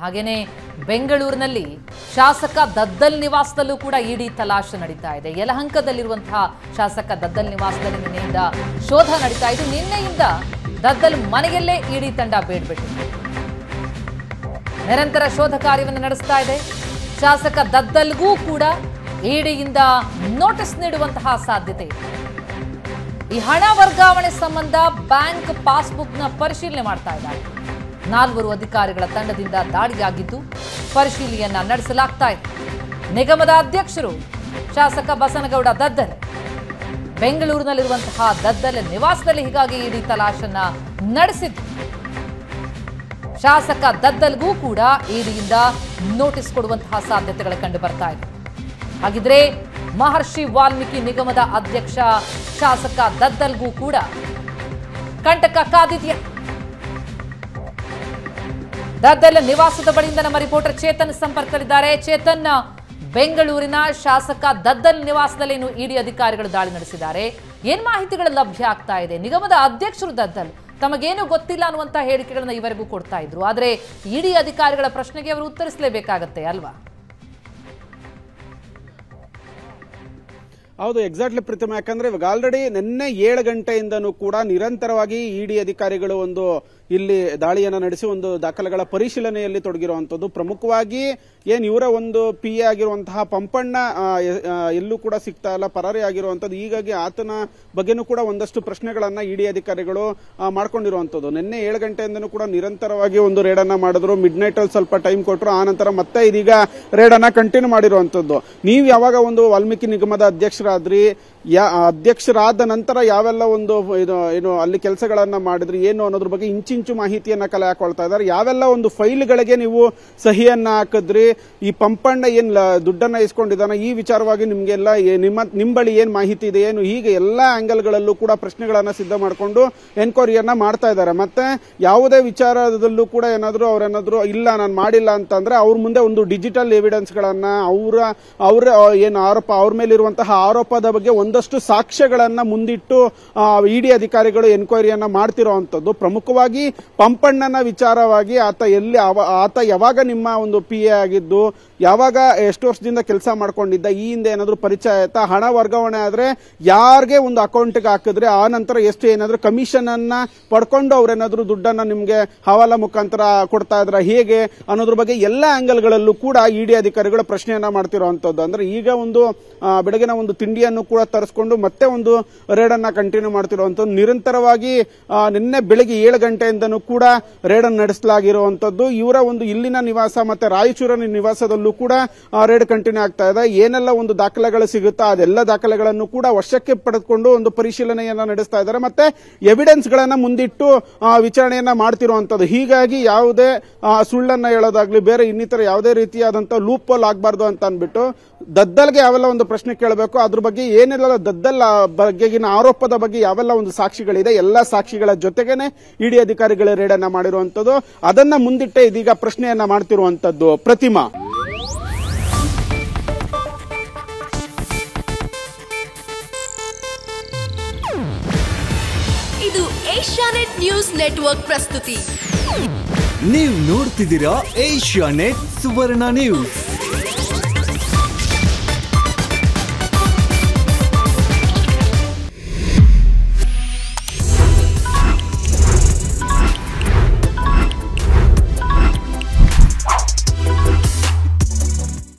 ಹಾಗೇನೆ ಬೆಂಗಳೂರಿನಲ್ಲಿ ಶಾಸಕ ದದ್ದಲ್ ನಿವಾಸದಲ್ಲೂ ಕೂಡ ಇಡಿ ತಲಾಶೆ ನಡೀತಾ ಇದೆ ಯಲಹಂಕದಲ್ಲಿರುವಂತಹ ಶಾಸಕ ದದ್ದಲ್ ನಿವಾಸದಲ್ಲಿ ನಿನ್ನೆಯಿಂದ ಶೋಧ ನಡೀತಾ ಇದೆ ನಿನ್ನೆಯಿಂದ ದದ್ದಲ್ ಮನೆಯಲ್ಲೇ ಇಡಿ ತಂಡ ಬೇಡ್ಬಿಟ್ಟಿದೆ ನಿರಂತರ ಶೋಧ ಕಾರ್ಯವನ್ನು ನಡೆಸ್ತಾ ಇದೆ ಶಾಸಕ ದದ್ದಲ್ಗೂ ಕೂಡ ಇಡಿಯಿಂದ ನೋಟಿಸ್ ನೀಡುವಂತಹ ಸಾಧ್ಯತೆ ಇದೆ ಈ ಹಣ ವರ್ಗಾವಣೆ ಸಂಬಂಧ ಬ್ಯಾಂಕ್ ಪಾಸ್ಬುಕ್ನ ಪರಿಶೀಲನೆ ಮಾಡ್ತಾ ಇದ್ದಾರೆ ನಾಲ್ವರು ಅಧಿಕಾರಿಗಳ ತಂಡದಿಂದ ದಾಳಿಯಾಗಿದ್ದು ಪರಿಶೀಲನೆಯನ್ನ ನಡೆಸಲಾಗ್ತಾ ಇದೆ ನಿಗಮದ ಅಧ್ಯಕ್ಷರು ಶಾಸಕ ಬಸನಗೌಡ ದದ್ದಲ್ ಬೆಂಗಳೂರಿನಲ್ಲಿರುವಂತಹ ದದ್ದಲ್ ನಿವಾಸದಲ್ಲಿ ಹೀಗಾಗಿ ಇಡೀ ತಲಾಶನ್ನ ನಡೆಸಿದ್ದು ಶಾಸಕ ದದ್ದಲ್ಗೂ ಕೂಡ ಇಡಿಯಿಂದ ನೋಟಿಸ್ ಕೊಡುವಂತಹ ಸಾಧ್ಯತೆಗಳು ಕಂಡು ಬರ್ತಾ ಇದೆ ಹಾಗಿದ್ರೆ ಮಹರ್ಷಿ ವಾಲ್ಮೀಕಿ ನಿಗಮದ ಅಧ್ಯಕ್ಷ ಶಾಸಕ ದದ್ದಲ್ಗೂ ಕೂಡ ಕಂಟಕ ಕಾದಿದೆಯಾ ದದ್ದಲ್ ನಿವಾಸದ ಬಳಿಯಿಂದ ನಮ್ಮ ರಿಪೋರ್ಟರ್ ಚೇತನ್ ಸಂಪರ್ಕದಲ್ಲಿದ್ದಾರೆ ಚೇತನ್ ಬೆಂಗಳೂರಿನ ಶಾಸಕ ದದ್ದಲ್ ನಿವಾಸದಲ್ಲಿ ಇನ್ನು ಇಡಿ ಅಧಿಕಾರಿಗಳು ದಾಳಿ ನಡೆಸಿದ್ದಾರೆ ಏನ್ ಮಾಹಿತಿಗಳು ಲಭ್ಯ ಆಗ್ತಾ ಇದೆ ನಿಗಮದ ಅಧ್ಯಕ್ಷರು ದದ್ದಲ್ ತಮಗೇನು ಗೊತ್ತಿಲ್ಲ ಅನ್ನುವಂತ ಹೇಳಿಕೆಗಳನ್ನ ಇವರೆಗೂ ಕೊಡ್ತಾ ಇದ್ರು ಆದ್ರೆ ಇಡಿ ಅಧಿಕಾರಿಗಳ ಪ್ರಶ್ನೆಗೆ ಅವರು ಉತ್ತರಿಸಲೇಬೇಕಾಗತ್ತೆ ಅಲ್ವಾ ಹೌದು ಎಕ್ಸಾಕ್ಟ್ಲಿ ಪ್ರತಿಮಾ ಯಾಕಂದ್ರೆ ಇವಾಗ ಆಲ್ರೆಡಿ ನಿನ್ನೆ ಏಳು ಗಂಟೆಯಿಂದನೂ ಕೂಡ ನಿರಂತರವಾಗಿ ಇಡಿ ಅಧಿಕಾರಿಗಳು ಒಂದು ಇಲ್ಲಿ ದಾಳಿಯನ್ನ ನಡೆಸಿ ಒಂದು ದಾಖಲೆಗಳ ಪರಿಶೀಲನೆಯಲ್ಲಿ ತೊಡಗಿರುವಂತದ್ದು ಪ್ರಮುಖವಾಗಿ ಏನ್ ಇವರ ಒಂದು ಪಿ ಎ ಆಗಿರುವಂತಹ ಪಂಪಣ್ಣ ಆ, ಎ- ಆ, ಎಲ್ಲೂ ಕೂಡ ಸಿಗ್ತಾ ಇಲ್ಲ ಪರಾರಿ ಆಗಿರುವಂತದ್ದು ಹೀಗಾಗಿ ಆತನ ಬಗ್ಗೆನೂ ಕೂಡ ಒಂದಷ್ಟು ಪ್ರಶ್ನೆಗಳನ್ನ ಇಡಿ ಅಧಿಕಾರಿಗಳು ಆ, ಮಾಡ್ಕೊಂಡಿರುವಂತದ್ದು ನಿನ್ನೆ ಏಳು ಗಂಟೆಯಿಂದನೂ ಕೂಡ ನಿರಂತರವಾಗಿ ಒಂದು ರೇಡನ್ನ ಮಾಡಿದ್ರು ಮಿಡ್ ನೈಟ್ ಅಲ್ಲಿ ಸ್ವಲ್ಪ ಟೈಮ್ ಕೊಟ್ಟರು ಆ ನಂತರ ಮತ್ತೆ ಇದೀಗ ರೇಡನ್ನ ಕಂಟಿನ್ಯೂ ಮಾಡಿರುವಂತದ್ದು ನೀವು ಯಾವಾಗ ಒಂದು ವಾಲ್ಮೀಕಿ ನಿಗಮದ ಅಧ್ಯಕ್ಷರಾದ್ರಿ ಯಾ ಅಧ್ಯಕ್ಷರಾದ ನಂತರ ಯಾವೆಲ್ಲ ಒಂದು ಇದು ಏನು ಅಲ್ಲಿ ಕೆಲಸಗಳನ್ನ ಮಾಡಿದ್ರಿ ಏನು ಅನ್ನೋದ್ರ ಬಗ್ಗೆ ಇಂಚಿಂಚು ಮಾಹಿತಿಯನ್ನ ಕಲೆ ಹಾಕೊಳ್ತಾ ಇದ್ದಾರೆ ಯಾವೆಲ್ಲ ಒಂದು ಫೈಲ್ಗಳಿಗೆ ನೀವು ಸಹಿಯನ್ನ ಹಾಕಿದ್ರಿ ಈ ಪಂಪಣ್ಣ ಏನ್ ಲ- ದುಡ್ಡನ್ನ ಇಸ್ಕೊಂಡಿದ್ದಾನ ಈ ವಿಚಾರವಾಗಿ ನಿಮ್ಗೆಲ್ಲ ಏ- ನಿಮ್ಮ ನಿಮ್ ಬಳಿ ಏನ್ ಮಾಹಿತಿ ಇದೆ ಏನು ಹೀಗೆ ಎಲ್ಲಾ ಆಂಗಲ್ಗಳಲ್ಲೂ ಕೂಡ ಪ್ರಶ್ನೆಗಳನ್ನ ಸಿದ್ಧ ಮಾಡಿಕೊಂಡು ಎನ್ಕ್ವೈರಿಯನ್ನ ಮಾಡ್ತಾ ಇದ್ದಾರೆ ಮತ್ತೆ ಯಾವುದೇ ವಿಚಾರದಲ್ಲೂ ಕೂಡ ಏನಾದ್ರು ಅವ್ರೇನಾದ್ರು ಇಲ್ಲ ನಾನು ಮಾಡಿಲ್ಲ ಅಂತಂದ್ರೆ ಅವ್ರ ಮುಂದೆ ಒಂದು ಡಿಜಿಟಲ್ ಎವಿಡೆನ್ಸ್ ಗಳನ್ನ ಅವರ ಅವರ ಏನು ಆರೋಪ ಅವ್ರ ಮೇಲಿರುವಂತಹ ಆರೋಪದ ಬಗ್ಗೆ ಒಂದಷ್ಟು ಸಾಕ್ಷ್ಯಗಳನ್ನ ಮುಂದಿಟ್ಟು ಇಡಿ ಅಧಿಕಾರಿಗಳು ಎನ್ಕ್ವೈರಿಯನ್ನ ಮಾಡ್ತಿರೋವಂಥದ್ದು ಪ್ರಮುಖವಾಗಿ ಪಂಪಣ್ಣನ ವಿಚಾರವಾಗಿ ಆತ ಎಲ್ಲಿ ಅವ- ಆತ ಯಾವಾಗ ನಿಮ್ಮ ಒಂದು ಪಿ ಎ ಆಗಿದ್ದು ಯಾವಾಗ ಎಷ್ಟು ವರ್ಷದಿಂದ ಕೆಲಸ ಮಾಡ್ಕೊಂಡಿದ್ದ ಈ ಹಿಂದೆ ಏನಾದ್ರು ಪರಿಚಯ ಆಯ್ತಾ ಹಣ ವರ್ಗಾವಣೆ ಆದ್ರೆ ಯಾರಿಗೆ ಒಂದು ಅಕೌಂಟ್ಗೆ ಹಾಕಿದ್ರೆ ಆ ನಂತರ ಎಷ್ಟು ಏನಾದ್ರು ಕಮಿಷನ್ ಅನ್ನ ಪಡ್ಕೊಂಡು ಅವ್ರೇನಾದ್ರು ದುಡ್ಡನ್ನ ನಿಮ್ಗೆ ಹವಾಲ ಮುಖಾಂತರ ಕೊಡ್ತಾ ಇದ್ರ ಹೇಗೆ ಅನ್ನೋದ್ರ ಬಗ್ಗೆ ಎಲ್ಲ ಆಂಗಲ್ಗಳಲ್ಲೂ ಕೂಡ ಇಡಿ ಅಧಿಕಾರಿಗಳು ಪ್ರಶ್ನೆಯನ್ನ ಮಾಡ್ತಿರೋವಂಥದ್ದು ಅಂದ್ರೆ ಈಗ ಒಂದು ಆ, ಬೆಳಗಿನ ಒಂದು ತಿಂಡಿಯನ್ನು ಕೂಡ ತರಿಸ್ಕೊಂಡು ಮತ್ತೆ ಒಂದು ರೇಡನ್ನ ಕಂಟಿನ್ಯೂ ಮಾಡ್ತಿರುವಂತದ್ದು ನಿರಂತರವಾಗಿ ಆ, ನಿನ್ನೆ ಬೆಳಿಗ್ಗೆ ಏಳು ಗಂಟೆಯಿಂದನೂ ಕೂಡ ರೇಡನ್ನು ನಡೆಸಲಾಗಿರುವಂತದ್ದು ಇವರ ಒಂದು ಇಲ್ಲಿನ ನಿವಾಸ ಮತ್ತೆ ರಾಯಚೂರಿನ ನಿವಾಸದಲ್ಲೂ ಕೂಡ ರೇಡ್ ಕಂಟಿನ್ಯೂ ಆಗ್ತಾ ಇದೆ ಏನೆಲ್ಲ ಒಂದು ದಾಖಲೆಗಳು ಸಿಗುತ್ತಾ ಅದೆಲ್ಲ ದಾಖಲೆಗಳನ್ನು ಕೂಡ ವಶಕ್ಕೆ ಪಡೆದುಕೊಂಡು ಒಂದು ಪರಿಶೀಲನೆಯನ್ನ ನಡೆಸ್ತಾ ಇದ್ದಾರೆ ಮತ್ತೆ ಎವಿಡೆನ್ಸ್ ಗಳನ್ನ ಮುಂದಿಟ್ಟು ಆ, ವಿಚಾರಣೆಯನ್ನ ಮಾಡ್ತಿರುವಂತದ್ದು ಹೀಗಾಗಿ ಯಾವುದೇ ಆ, ಸುಳ್ಳನ್ನ ಹೇಳೋದಾಗ್ಲಿ ಬೇರೆ ಇನ್ನಿತರ ಯಾವುದೇ ರೀತಿಯಾದಂತಹ ಲೂಪ್ ಹೋಲ್ ಆಗಬಾರ್ದು ಅಂತ ಅಂದ್ಬಿಟ್ಟು ದದ್ದಲ್ಗೆ ಯಾವೆಲ್ಲ ಒಂದು ಪ್ರಶ್ನೆ ಕೇಳಬೇಕು ಅದ್ರ ಬಗ್ಗೆ ಏನೆಲ್ಲ ದದ್ದಲ್ ಆ, ಬಗ್ಗೆಗಿನ ಆರೋಪದ ಬಗ್ಗೆ ಯಾವೆಲ್ಲ ಒಂದು ಸಾಕ್ಷಿಗಳಿದೆ ಎಲ್ಲ ಸಾಕ್ಷಿಗಳ ಜೊತೆಗೇನೆ ಇಡಿ ಅಧಿಕಾರಿಗಳ ರೇಡನ್ನ ಮಾಡಿರುವಂತದ್ದು ಅದನ್ನ ಮುಂದಿಟ್ಟೆ ಇದೀಗ ಪ್ರಶ್ನೆಯನ್ನ ಮಾಡ್ತಿರುವಂತದ್ದು ಪ್ರತಿಮಾ ಇದು ಏಷ್ಯಾನೆಟ್ ನ್ಯೂಸ್ ನೆಟ್ವರ್ಕ್ ಪ್ರಸ್ತುತಿ ನೀವು ನೋಡ್ತಿದ್ದೀರಾ ಏಷ್ಯಾ ನೆಟ್ ಸುವರ್ಣ ನ್ಯೂಸ್